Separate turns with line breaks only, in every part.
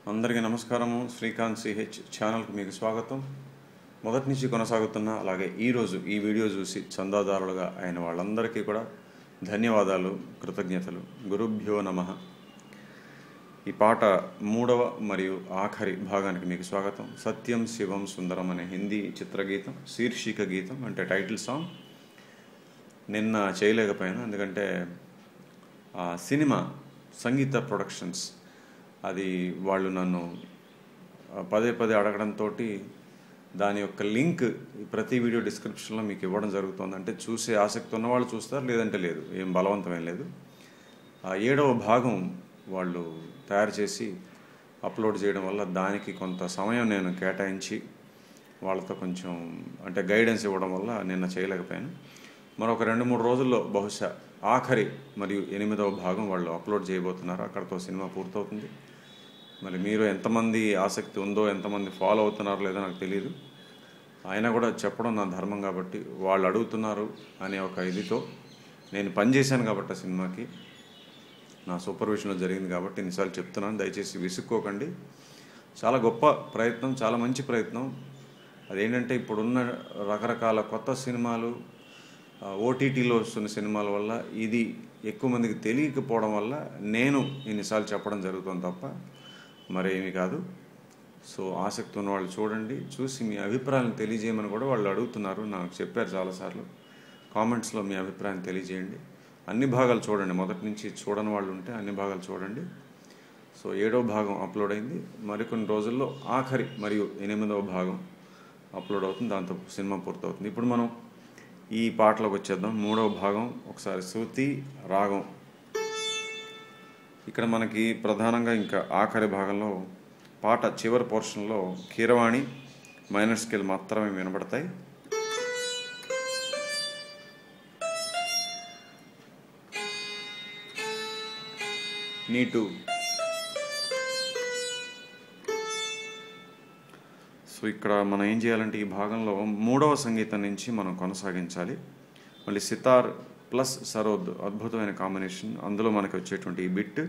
అందరికీ నమస్కారము శ్రీకాంత్ సిహెచ్ ఛానల్కి మీకు స్వాగతం మొదటి నుంచి కొనసాగుతున్న అలాగే ఈరోజు ఈ వీడియో చూసి చందాదారులుగా అయిన వాళ్ళందరికీ కూడా ధన్యవాదాలు కృతజ్ఞతలు గురుభ్యో నమ ఈ పాట మూడవ మరియు ఆఖరి భాగానికి మీకు స్వాగతం సత్యం శివం సుందరం అనే హిందీ చిత్రగీతం శీర్షిక గీతం అంటే టైటిల్ సాంగ్ నిన్న చేయలేకపోయాను ఎందుకంటే ఆ సినిమా సంగీత ప్రొడక్షన్స్ అది వాళ్ళు నన్ను ఆ, పదే పదే అడగడంతో దాని యొక్క లింక్ ప్రతి వీడియో డిస్క్రిప్షన్లో మీకు ఇవ్వడం జరుగుతుంది అంటే చూసే ఆసక్తి ఉన్న వాళ్ళు చూస్తారు లేదంటే లేదు ఏం బలవంతమేం లేదు ఆ ఏడవ భాగం వాళ్ళు తయారు చేసి అప్లోడ్ చేయడం వల్ల దానికి కొంత సమయం నేను కేటాయించి వాళ్ళతో కొంచెం అంటే గైడెన్స్ ఇవ్వడం వల్ల నిన్న చేయలేకపోయాను మరొక రెండు మూడు రోజుల్లో బహుశా ఆఖరి మరియు ఎనిమిదవ భాగం వాళ్ళు అప్లోడ్ చేయబోతున్నారు అక్కడతో సినిమా పూర్తవుతుంది మరి మీరు ఎంతమంది ఆసక్తి ఉందో ఎంతమంది ఫాలో అవుతున్నారో లేదో నాకు తెలియదు అయినా కూడా చెప్పడం నా ధర్మం కాబట్టి వాళ్ళు అడుగుతున్నారు అనే ఒక ఇదితో నేను పనిచేశాను కాబట్టి ఆ సినిమాకి నా సూపర్విజన్లో జరిగింది కాబట్టి ఎన్నిసార్లు చెప్తున్నాను దయచేసి విసుక్కోకండి చాలా గొప్ప ప్రయత్నం చాలా మంచి ప్రయత్నం అదేంటంటే ఇప్పుడున్న రకరకాల కొత్త సినిమాలు ఓటీటీలో వస్తున్న సినిమాల వల్ల ఇది ఎక్కువ మందికి తెలియకపోవడం వల్ల నేను ఇన్నిసార్లు చెప్పడం జరుగుతుంది తప్ప మరేమీ కాదు సో ఆసక్తి ఉన్న వాళ్ళు చూడండి చూసి మీ అభిప్రాయాలను తెలియజేయమని కూడా వాళ్ళు అడుగుతున్నారు నాకు చెప్పారు చాలాసార్లు కామెంట్స్లో మీ అభిప్రాయం తెలియజేయండి అన్ని భాగాలు చూడండి మొదటి నుంచి చూడని వాళ్ళు ఉంటే అన్ని భాగాలు చూడండి సో ఏడవ భాగం అప్లోడ్ అయింది మరికొన్ని రోజుల్లో ఆఖరి మరియు ఎనిమిదవ భాగం అప్లోడ్ అవుతుంది దాంతో సినిమా పూర్తవుతుంది ఇప్పుడు మనం ఈ పాటలోకి వచ్చేద్దాం మూడవ భాగం ఒకసారి శృతి రాగం ఇక్కడ మనకి ప్రధానంగా ఇంకా ఆఖరి భాగంలో పాట చివరి పోర్షన్లో కీరవాణి మైనర్ స్కేల్ మాత్రమే వినబడతాయి నీటు సో ఇక్కడ మనం ఏం చేయాలంటే ఈ భాగంలో మూడవ సంగీతం నుంచి మనం కొనసాగించాలి మళ్ళీ సితార్ ప్లస్ సరోద్ అద్భుతమైన కాంబినేషన్ అందులో మనకి వచ్చేటువంటి ఈ బిట్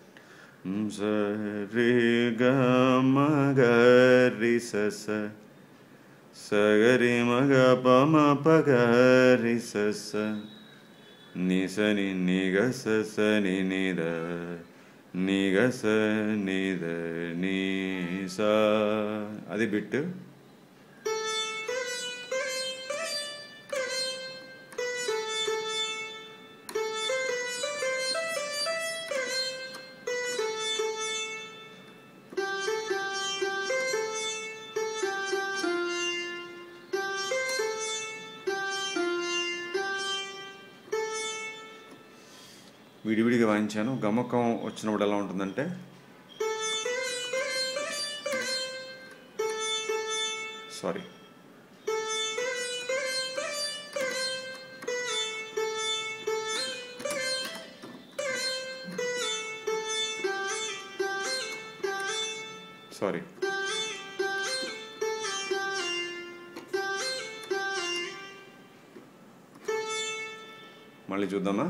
సరి గ మగ రి స స సగరి మగ పమ పగ రి స స ని స ని ని గ స స ని ని ద ని గ స ని ద ని స అది బిట్ విడివిడిగా వాయించాను గమకం వచ్చినప్పుడు ఎలా ఉంటుందంటే సారీ సారీ మళ్ళీ చూద్దామా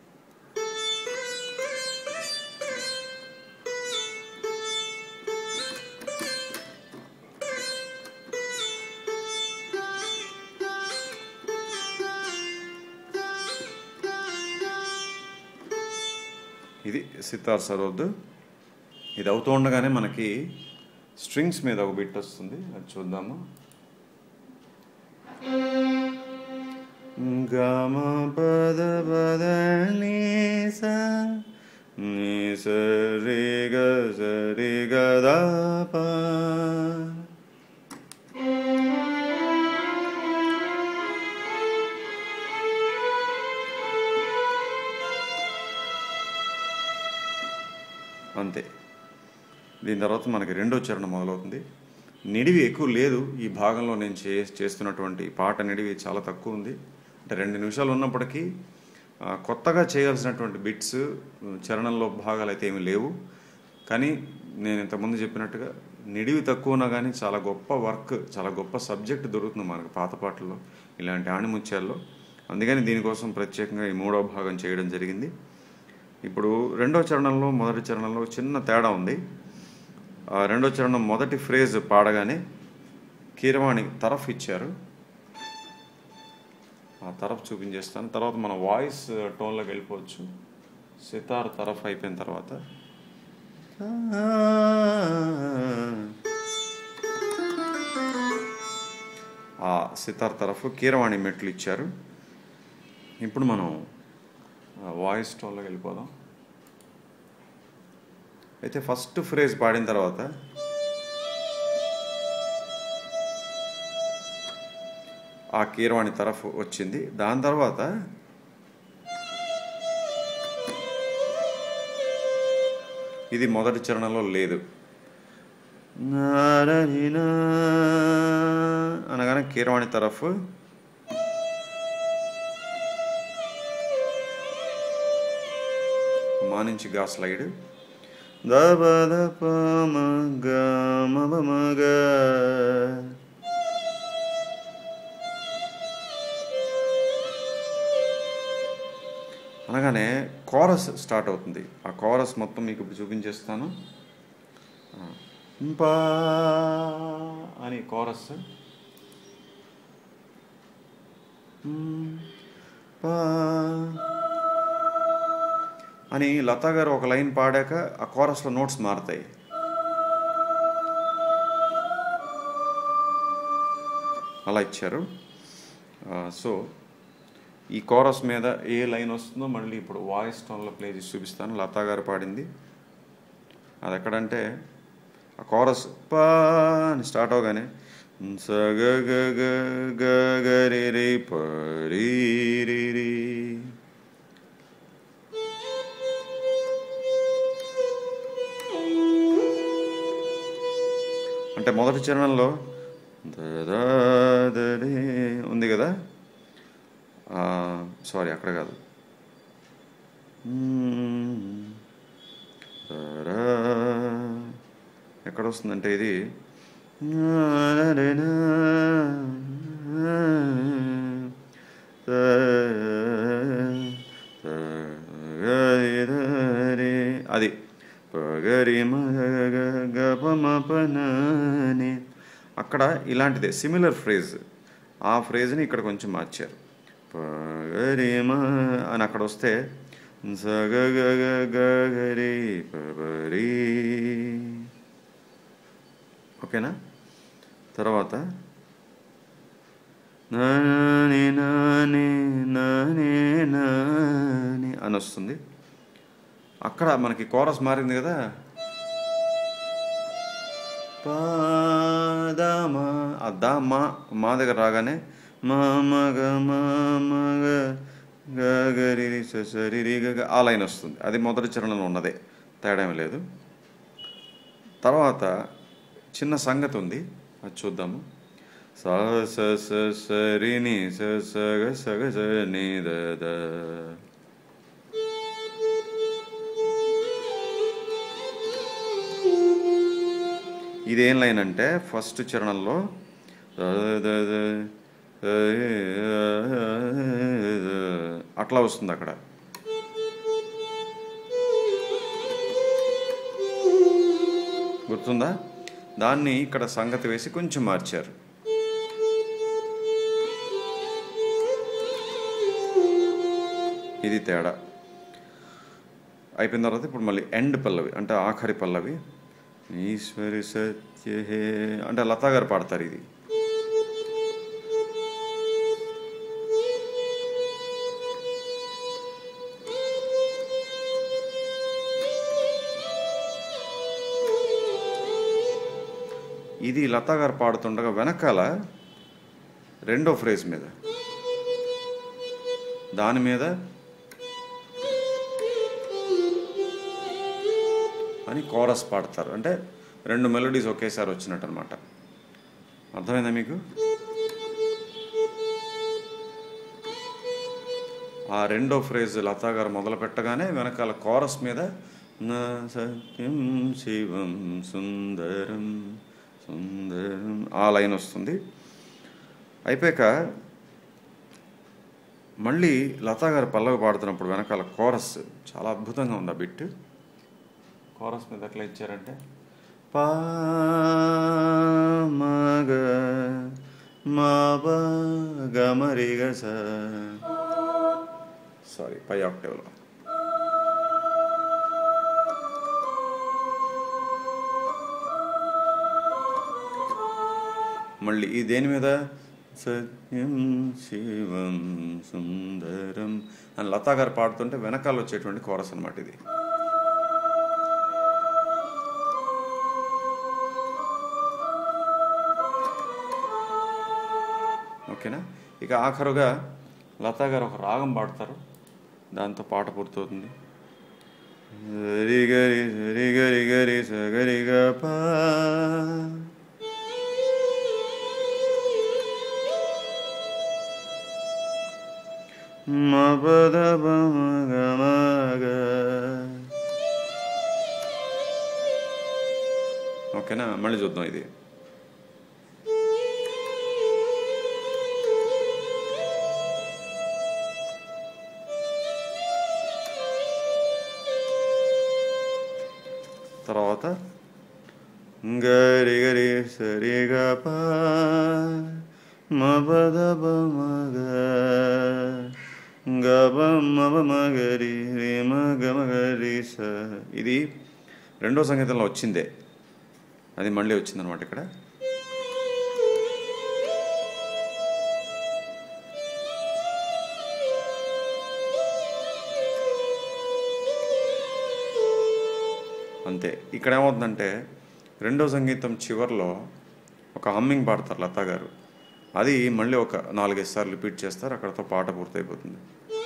ఇది సితార్ సరోద్ ఇది అవుతూ ఉండగానే మనకి స్ట్రింగ్స్ మీద ఒక బిట్ వస్తుంది అది చూద్దాము గమ పద పద నీ స నీ స రే గ స రే గ ద ప అంతే దీని తర్వాత మనకి రెండో చరణం మొదలవుతుంది నిడివి ఎక్కువ లేదు ఈ భాగంలో నేను చే చేస్తున్నటువంటి పాట నిడివి చాలా తక్కువ ఉంది అంటే రెండు నిమిషాలు ఉన్నప్పటికీ ఆ, కొత్తగా చేయాల్సినటువంటి బిట్స్ చరణంలో భాగాలు అయితే ఏమీ లేవు కానీ నేను ఇంతకుముందు చెప్పినట్టుగా నిడివి తక్కువ ఉన్నా కానీ చాలా గొప్ప వర్క్ చాలా గొప్ప సబ్జెక్ట్ దొరుకుతుంది మనకు పాత పాటల్లో ఇలాంటి ఆణిముత్యాల్లో అందుకని దీనికోసం ప్రత్యేకంగా ఈ మూడవ భాగం చేయడం జరిగింది ఇప్పుడు రెండో చరణంలో మొదటి చరణంలో చిన్న తేడా ఉంది ఆ రెండో చరణం మొదటి ఫ్రేజ్ పాడగానే కీరవాణి తరఫ్ ఇచ్చారు ఆ తరఫ్ చూపించేస్తాను తర్వాత మన వాయిస్ టోన్లోకి వెళ్ళిపోవచ్చు సితార్ తరఫ్ అయిపోయిన తర్వాత ఆ సితార్ తరఫు కీరవాణి మెట్లు ఇచ్చారు ఇప్పుడు మనం ఆ వాయిస్ టోన్లోకి వెళ్ళిపోదాం అయితే ఫస్ట్ ఫ్రేజ్ పాడిన తర్వాత ఆ కీరవాణి తరఫు వచ్చింది దాని తర్వాత ఇది మొదటి చరణంలో లేదు నారనినా అనగానే కీరవాణి తరఫు మా నుంచి గా స్లైడ్ దబ దప మగ మబ మగ అనగానే కోరస్ స్టార్ట్ అవుతుంది ఆ కోరస్ మొత్తం మీకు ఇప్పుడు చూపించేస్తాను ఆ, పా అని కోరస్ మ్, పా అని లతా గారు ఒక లైన్ పాడాక ఆ కోరస్లో నోట్స్ మారుతాయి అలా ఇచ్చారు ఆ, సో ఈ కోరస్ మీద ఏ లైన్ వస్తుందో మళ్ళీ ఇప్పుడు వాయిస్ టోన్లో ప్లే చేసి చూపిస్తాను లతా గారు పాడింది అది ఎక్కడంటే ఆ కోరస్ పా అని స్టార్ట్ అవగానే సగ గ గ గ గ రి రి ప రి రి రి. అంటే మొదటి చరణంలో ద ద ద రి ఉంది కదా సారీ అక్కడ కాదు మ్మ్. రా. ఎక్కడ వస్తుందంటే ఇది అది పగరి గపమపనని అక్కడ ఇలాంటిదే సిమిలర్ ఫ్రేజ్ ఆ ఫ్రేజ్ని ఇక్కడ కొంచెం మార్చారు పగరిమ అని అక్కడ వస్తే సగగగగరి పబరి ఓకేనా తర్వాత నాని నాని నాని నాని అని వస్తుంది అక్కడ మనకి కోరస్ మారింది కదా పాదమా ఆ దా మా మా దగ్గర రాగానే మా మగ మా మగ గరి సరి రి గ ఆ లైన్ వస్తుంది అది మొదటి చరణంలో ఉన్నదే తేడా ఏమీ లేదు తర్వాత చిన్న సంగతి ఉంది అది చూద్దాము సా స స సరి ని స స గ స గ స ని ద ద ఇదేం లైన్ అంటే ఫస్ట్ చరణంలో అట్లా వస్తుంది అక్కడ గుర్తుందా దాన్ని ఇక్కడ సంగతి వేసి కొంచెం మార్చారు ఇది తేడా అయిపోయిన తర్వాత ఇప్పుడు మళ్ళీ ఎండ్ పల్లవి అంటే ఆఖరి పల్లవి ఈశ్వరి సత్య హే అంటే లతా గారు పాడతారు ఇది ఇది లతా గారు పాడుతుండగా వెనకాల రెండో ఫ్రేజ్ మీద దాని మీద అని కోరస్ పాడతారు అంటే రెండు మెలోడీస్ ఒకేసారి వచ్చినట్టు అనమాట అర్థమైందా మీకు ఆ రెండో ఫ్రేజ్ లతా గారు మొదలు పెట్టగానే వెనకాల కోరస్ మీద నా సత్యం శివం సుందరం సుందరం ఆ లైన్ వస్తుంది అయిపోయాక మళ్ళీ లతా గారు పల్లవి పాడుతున్నప్పుడు వెనకాల కోరస్ చాలా అద్భుతంగా ఉంది ఆ బిట్ కోరస్ మీద ఎట్లా ఇచ్చారంటే పా మగ మా బా గమరిగ స సారీ పై ఆక్టివ్లో మళ్ళీ ఈ దేని మీద సత్యం శివం సుందరం అని లతా గారు పాడుతుంటే వెనకాల వచ్చేటువంటి కోరస్ అనమాట ఇది ఓకేనా ఇక ఆఖరుగా లతా గారు ఒక రాగం పాడతారు దాంతో పాట పూర్తవుతుంది గరి గరి సరి గరి గరి సగరి గ పా మపద మగ మగ ఓకేనా మళ్ళీ చూద్దాం ఇది తర్వాత గరి గరి సరి గ ప మపద మగ గబ మబ మగరి రి మగ మగరి స ఇది రెండో సంగీతంలో వచ్చిందే అది మళ్ళీ వచ్చిందనమాట ఇక్కడ అంతే ఇక్కడ ఏమవుతుందంటే రెండో సంగీతం చివర్లో ఒక హమ్మింగ్ పాడతారు లతా గారు అది మళ్ళీ ఒక నాలుగైదు సార్లు రిపీట్ చేస్తారు అక్కడతో పాట పూర్తయిపోతుంది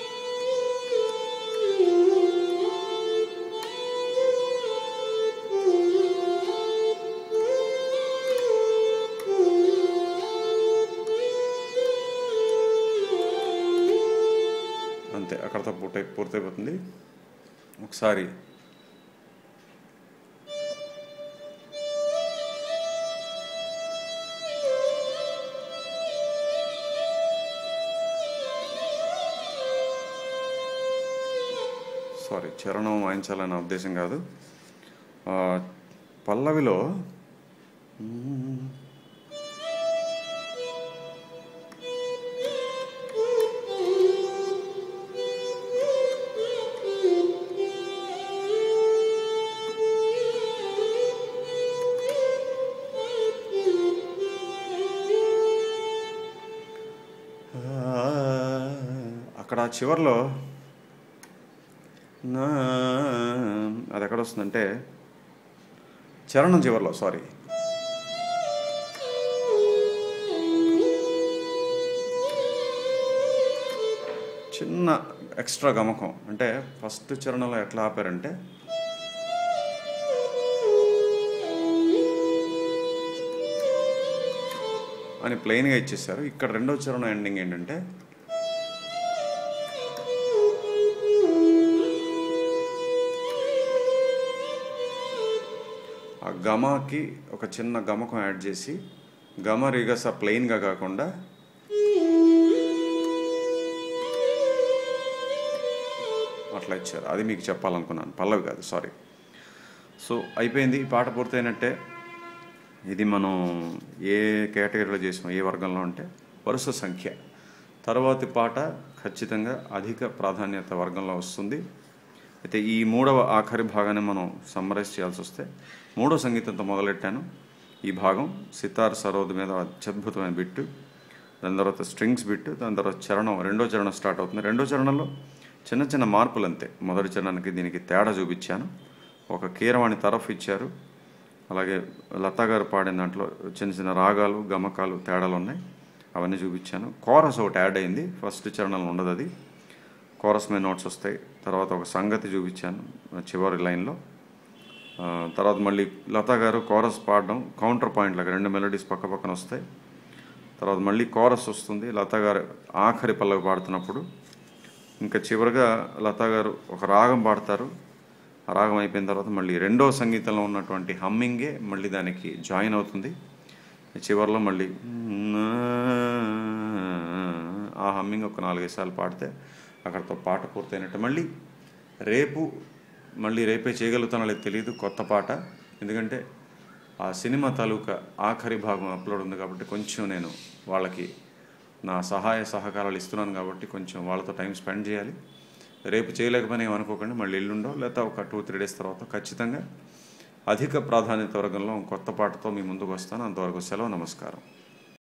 అంతే అక్కడతో పూర్తయి పూర్తయిపోతుంది ఒకసారి సారీ చరణం వాయించాలనే ఉద్దేశం కాదు ఆ, పల్లవిలో ఆ, అక్కడ చివర్లో నా అది ఎక్కడ వస్తుందంటే చరణం చివర్లో సారీ చిన్న ఎక్స్ట్రా గమకం అంటే ఫస్ట్ చరణంలో ఎట్లా ఆపారంటే అని ప్లెయిన్గా ఇచ్చేసారు ఇక్కడ రెండో చరణం ఎండింగ్ ఏంటంటే ఆ గమకి ఒక చిన్న గమకం యాడ్ చేసి గమ రిగస ప్లెయిన్గా కాకుండా అట్లా ఇచ్చారు అది మీకు చెప్పాలనుకున్నాను పల్లవి కాదు సారీ సో అయిపోయింది ఈ పాట పూర్తయినట్టే ఇది మనం ఏ కేటగిరీలో చేసాం ఏ వర్గంలో అంటే వరుస సంఖ్య తర్వాతి పాట ఖచ్చితంగా అధిక ప్రాధాన్యత వర్గంలో వస్తుంది అయితే ఈ మూడవ ఆఖరి భాగాన్ని మనం సమ్మరైజ్ చేయాల్సి వస్తే మూడో సంగీతంతో మొదలెట్టాను ఈ భాగం సితార్ సరోద్ మీద అత్యద్భుతమైన బిట్టు దాని తర్వాత స్ట్రింగ్స్ బిట్ దాని తర్వాత చరణం రెండో చరణం స్టార్ట్ అవుతుంది రెండో చరణంలో చిన్న చిన్న మార్పులు అంతే మొదటి చరణానికి దీనికి తేడా చూపించాను ఒక కీరవాణి తరఫు ఇచ్చారు అలాగే లతా గారు పాడిన దాంట్లో చిన్న చిన్న రాగాలు గమకాలు తేడాలు ఉన్నాయి అవన్నీ చూపించాను కోరస్ ఒకటి యాడ్ అయింది ఫస్ట్ చరణంలో ఉండదు అది కోరస్ మీద నోట్స్ వస్తాయి తర్వాత ఒక సంగతి చూపించాను చివరి లైన్లో ఆ, తర్వాత మళ్ళీ లతా గారు కోరస్ పాడడం కౌంటర్ పాయింట్ లాగా రెండు మెలోడీస్ పక్క పక్కన వస్తాయి తర్వాత మళ్ళీ కోరస్ వస్తుంది లతా గారు ఆఖరి పల్లవి పాడుతున్నప్పుడు ఇంకా చివరిగా లతా గారు ఒక రాగం పాడతారు ఆ రాగం అయిపోయిన తర్వాత మళ్ళీ రెండో సంగీతంలో ఉన్నటువంటి హమ్మింగే మళ్ళీ దానికి జాయిన్ అవుతుంది చివరిలో మళ్ళీ ఆ హమ్మింగ్ ఒక నాలుగైదు సార్లు పాడితే అక్కడతో పాట పూర్తయినట్టు మళ్ళీ రేపు మళ్ళీ రేపే చేయగలుగుతానో లేదు తెలియదు కొత్త పాట ఎందుకంటే ఆ సినిమా తాలూకా ఆఖరి భాగం అప్లోడ్ ఉంది కాబట్టి కొంచెం నేను వాళ్ళకి నా సహాయ సహకారాలు ఇస్తున్నాను కాబట్టి కొంచెం వాళ్ళతో టైం స్పెండ్ చేయాలి రేపు చేయలేకపోయినా ఏమనుకోకండి మళ్ళీ ఎల్లుండో లేకపోతే ఒక టూ త్రీ డేస్ తర్వాత ఖచ్చితంగా అధిక ప్రాధాన్యత వర్గంలో కొత్త పాటతో మీ ముందుకు వస్తాను అంతవరకు సెలవు నమస్కారం